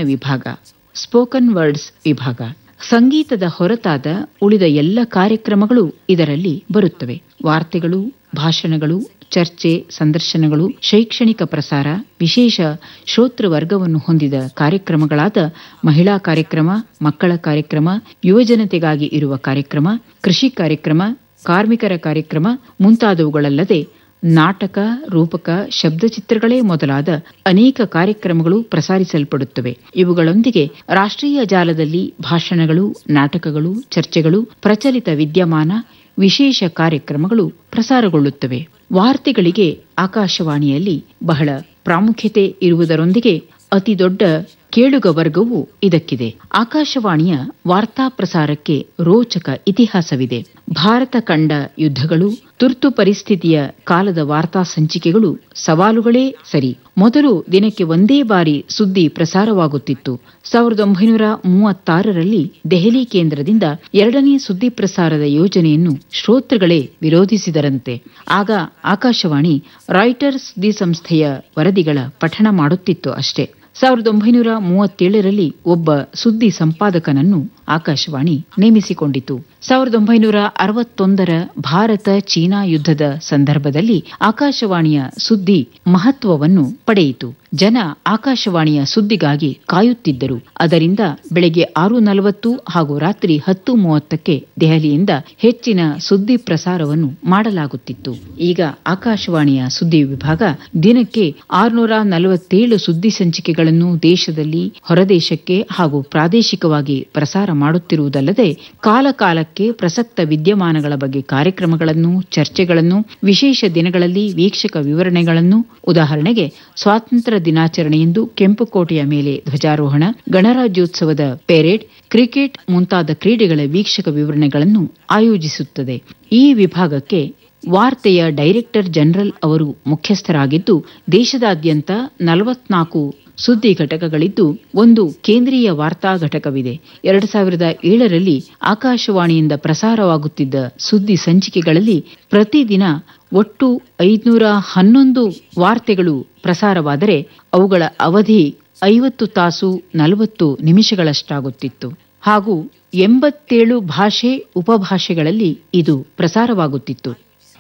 ವಿಭಾಗ spoken words ವಿಭಾಗ ಸಂಗೀತದ ಹೊರತಾದ ಉಳಿದ ಎಲ್ಲ ಕಾರ್ಯಕ್ರಮಗಳು ಇದರಲ್ಲಿ ಬರುತ್ತವೆ ವಾರ್ತೆಗಳು ಭಾಷಣಗಳು ಚರ್ಚೆ ಸಂದರ್ಶನಗಳು ಶೈಕ್ಷಣಿಕ ಪ್ರಸಾರ ವಿಶೇಷ ಶ್ರೋತೃವರ್ಗವನ್ನು ಹೊಂದಿದ ಕಾರ್ಯಕ್ರಮಗಳಾದ ಮಹಿಳಾ ಕಾರ್ಯಕ್ರಮ ಮಕ್ಕಳ ಕಾರ್ಯಕ್ರಮ ಯುವಜನತೆಗಾಗಿ ಇರುವ ಕಾರ್ಯಕ್ರಮ ಕೃಷಿ ಕಾರ್ಯಕ್ರಮ ಕಾರ್ಮಿಕರ ಕಾರ್ಯಕ್ರಮ ಮುಂತಾದವುಗಳಲ್ಲದೆ ನಾಟಕ ರೂಪಕ ಶಬ್ದಚಿತ್ರಗಳೇ ಮೊದಲಾದ ಅನೇಕ ಕಾರ್ಯಕ್ರಮಗಳು ಪ್ರಸಾರಿಸಲ್ಪಡುತ್ತವೆ ಇವುಗಳೊಂದಿಗೆ ರಾಷ್ಟ್ರೀಯ ಜಾಲದಲ್ಲಿ ಭಾಷಣಗಳು ನಾಟಕಗಳು ಚರ್ಚೆಗಳು ಪ್ರಚಲಿತ ವಿದ್ಯಮಾನ ವಿಶೇಷ ಕಾರ್ಯಕ್ರಮಗಳು ಪ್ರಸಾರಗೊಳ್ಳುತ್ತವೆ ವಾರ್ತೆಗಳಿಗೆ ಆಕಾಶವಾಣಿಯಲ್ಲಿ ಬಹಳ ಪ್ರಾಮುಖ್ಯತೆ ಇರುವುದರೊಂದಿಗೆ ಅತಿ ದೊಡ್ಡ ಕೇಳುಗ ವರ್ಗವೂ ಇದಕ್ಕಿದೆ ಆಕಾಶವಾಣಿಯ ವಾರ್ತಾ ಪ್ರಸಾರಕ್ಕೆ ರೋಚಕ ಇತಿಹಾಸವಿದೆ ಭಾರತ ಕಂಡ ಯುದ್ಧಗಳು ತುರ್ತು ಪರಿಸ್ಥಿತಿಯ ಕಾಲದ ವಾರ್ತಾ ಸಂಚಿಕೆಗಳು ಸವಾಲುಗಳೇ ಸರಿ ಮೊದಲು ದಿನಕ್ಕೆ ಒಂದೇ ಬಾರಿ ಸುದ್ದಿ ಪ್ರಸಾರವಾಗುತ್ತಿತ್ತು ಸಾವಿರದ ಒಂಬೈನೂರ ಮೂವತ್ತಾರರಲ್ಲಿ ದೆಹಲಿ ಕೇಂದ್ರದಿಂದ ಎರಡನೇ ಸುದ್ದಿ ಪ್ರಸಾರದ ಯೋಜನೆಯನ್ನು ಶ್ರೋತೃಗಳೇ ವಿರೋಧಿಸಿದರಂತೆ ಆಗ ಆಕಾಶವಾಣಿ ರಾಯ್ಟರ್ಸ್ ಸುದ್ದಿ ಸಂಸ್ಥೆಯ ವರದಿಗಳ ಪಠಣ ಮಾಡುತ್ತಿತ್ತು ಅಷ್ಟೇ ಸಾವಿರದ ಒಂಬೈನೂರ ಮೂವತ್ತೇಳರಲ್ಲಿ ಒಬ್ಬ ಸುದ್ದಿ ಸಂಪಾದಕನನ್ನು ಆಕಾಶವಾಣಿ ನೇಮಿಸಿಕೊಂಡಿತು ಸಾವಿರದ ಒಂಬೈನೂರ ಅರವತ್ತೊಂದರ ಭಾರತ ಚೀನಾ ಯುದ್ಧದ ಸಂದರ್ಭದಲ್ಲಿ ಆಕಾಶವಾಣಿಯ ಸುದ್ದಿ ಮಹತ್ವವನ್ನು ಪಡೆಯಿತು ಜನ ಆಕಾಶವಾಣಿಯ ಸುದ್ದಿಗಾಗಿ ಕಾಯುತ್ತಿದ್ದರು ಅದರಿಂದ ಬೆಳಗ್ಗೆ ಆರು ನಲವತ್ತು ಹಾಗೂ ರಾತ್ರಿ ಹತ್ತು ಮೂವತ್ತಕ್ಕೆ ದೆಹಲಿಯಿಂದ ಹೆಚ್ಚಿನ ಸುದ್ದಿ ಪ್ರಸಾರವನ್ನು ಮಾಡಲಾಗುತ್ತಿತ್ತು ಈಗ ಆಕಾಶವಾಣಿಯ ಸುದ್ದಿ ವಿಭಾಗ ದಿನಕ್ಕೆ ಆರುನೂರ ನಲವತ್ತೇಳು ಸುದ್ದಿ ಸಂಚಿಕೆಗಳನ್ನು ದೇಶದಲ್ಲಿ ಹೊರದೇಶಕ್ಕೆ ಹಾಗೂ ಪ್ರಾದೇಶಿಕವಾಗಿ ಪ್ರಸಾರ ಮಾಡುತ್ತಿರುವುದಲ್ಲದೆ ಕಾಲಕಾಲಕ್ಕೆ ಪ್ರಸಕ್ತ ವಿದ್ಯಮಾನಗಳ ಬಗ್ಗೆ ಕಾರ್ಯಕ್ರಮಗಳನ್ನು ಚರ್ಚೆಗಳನ್ನು ವಿಶೇಷ ದಿನಗಳಲ್ಲಿ ವೀಕ್ಷಕ ವಿವರಣೆಗಳನ್ನು ಉದಾಹರಣೆಗೆ ಸ್ವಾತಂತ್ರ್ಯ ದಿನಾಚರಣೆಯಂದು ಕೆಂಪುಕೋಟೆಯ ಮೇಲೆ ಧ್ವಜಾರೋಹಣ ಗಣರಾಜ್ಯೋತ್ಸವದ ಪೆರೇಡ್ ಕ್ರಿಕೆಟ್ ಮುಂತಾದ ಕ್ರೀಡೆಗಳ ವೀಕ್ಷಕ ವಿವರಣೆಗಳನ್ನು ಆಯೋಜಿಸುತ್ತದೆ ಈ ವಿಭಾಗಕ್ಕೆ ವಾರ್ತೆಯ ಡೈರೆಕ್ಟರ್ ಜನರಲ್ ಅವರು ಮುಖ್ಯಸ್ಥರಾಗಿದ್ದು ದೇಶದಾದ್ಯಂತ ನಲವತ್ನಾಲ್ಕು ಸುದ್ದಿ ಘಟಕಗಳಿದ್ದು ಒಂದು ಕೇಂದ್ರೀಯ ವಾರ್ತಾ ಘಟಕವಿದೆ ಎರಡು ಸಾವಿರದ ಏಳರಲ್ಲಿ ಆಕಾಶವಾಣಿಯಿಂದ ಪ್ರಸಾರವಾಗುತ್ತಿದ್ದ ಸುದ್ದಿ ಸಂಚಿಕೆಗಳಲ್ಲಿ ಪ್ರತಿದಿನ ಒಟ್ಟು ಐದುನೂರ ಹನ್ನೊಂದು ವಾರ್ತೆಗಳು ಪ್ರಸಾರವಾದರೆ ಅವುಗಳ ಅವಧಿ ಐವತ್ತು ತಾಸು ನಲವತ್ತು ನಿಮಿಷಗಳಷ್ಟಾಗುತ್ತಿತ್ತು ಹಾಗೂ ಎಂಬತ್ತೇಳು ಭಾಷೆ ಉಪಭಾಷೆಗಳಲ್ಲಿ ಇದು ಪ್ರಸಾರವಾಗುತ್ತಿತ್ತು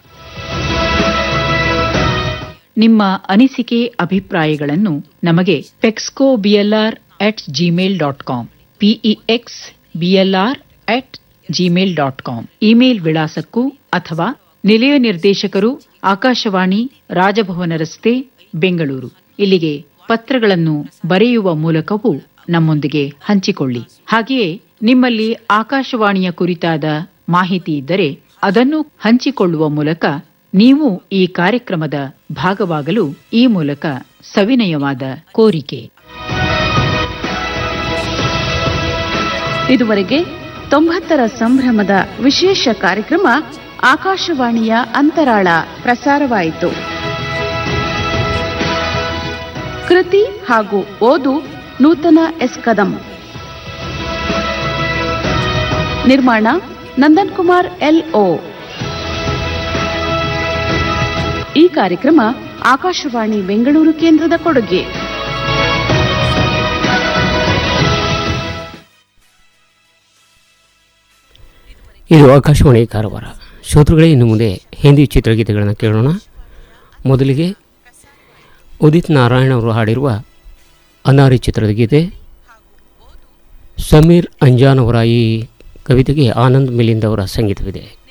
ನಿಮ್ಮ ಅನಿಸಿಕೆ ಅಭಿಪ್ರಾಯಗಳನ್ನು ನಮಗೆ ಪೆಕ್ಸ್ಕೋ BLR at Gmail dot com PEX BLR at Gmail dot com email ವಿಳಾಸಕ್ಕೂ ಅಥವಾ ನಿಲಯ ನಿರ್ದೇಶಕರು ಆಕಾಶವಾಣಿ ರಾಜಭವನ ರಸ್ತೆ ಬೆಂಗಳೂರು ಇಲ್ಲಿಗೆ ಪತ್ರಗಳನ್ನು ಬರೆಯುವ ಮೂಲಕವೂ ನಮ್ಮೊಂದಿಗೆ ಹಂಚಿಕೊಳ್ಳಿ ಹಾಗೆಯೇ ನಿಮ್ಮಲ್ಲಿ ಆಕಾಶವಾಣಿಯ ಕುರಿತಾದ ಮಾಹಿತಿ ಇದ್ದರೆ ಅದನ್ನು ಹಂಚಿಕೊಳ್ಳುವ ಮೂಲಕ ನೀವು ಈ ಕಾರ್ಯಕ್ರಮದ ಭಾಗವಾಗಲು ಈ ಮೂಲಕ ಸವಿನಯವಾದ ಕೋರಿಕೆ ಇದುವರೆಗೆ ತೊಂಬತ್ತರ ಸಂಭ್ರಮದ ವಿಶೇಷ ಕಾರ್ಯಕ್ರಮ ಆಕಾಶವಾಣಿಯ ಅಂತರಾಳ ಪ್ರಸಾರವಾಯಿತು ಕೃತಿ ಹಾಗೂ ಓದು ನೂತನ ಎಸ್ ಕದಂ ನಿರ್ಮಾಣ ನಂದನ್ ಕುಮಾರ್ ಎಲ್ಒ ಈ ಕಾರ್ಯಕ್ರಮ ಆಕಾಶವಾಣಿ ಬೆಂಗಳೂರು ಕೇಂದ್ರದ ಕೊಡುಗೆ ಇದು ಆಕಾಶವಾಣಿ ಕಾರವಾರ ಶ್ರೋತೃಗಳೇ ಇನ್ನು ಮುಂದೆ ಹಿಂದಿ ಚಿತ್ರಗೀತೆಗಳನ್ನು ಕೇಳೋಣ ಮೊದಲಿಗೆ ಉದಿತ್ ನಾರಾಯಣ್ ಅವರು ಹಾಡಿರುವ ಅನಾರಿ ಚಿತ್ರದ ಗೀತೆ ಸಮೀರ್ ಅಂಜಾನ್ ಅವರ ಈ ಕವಿತೆಗೆ ಆನಂದ್ ಮಿಲಿಂದ್ ಅವರ ಸಂಗೀತವಿದೆ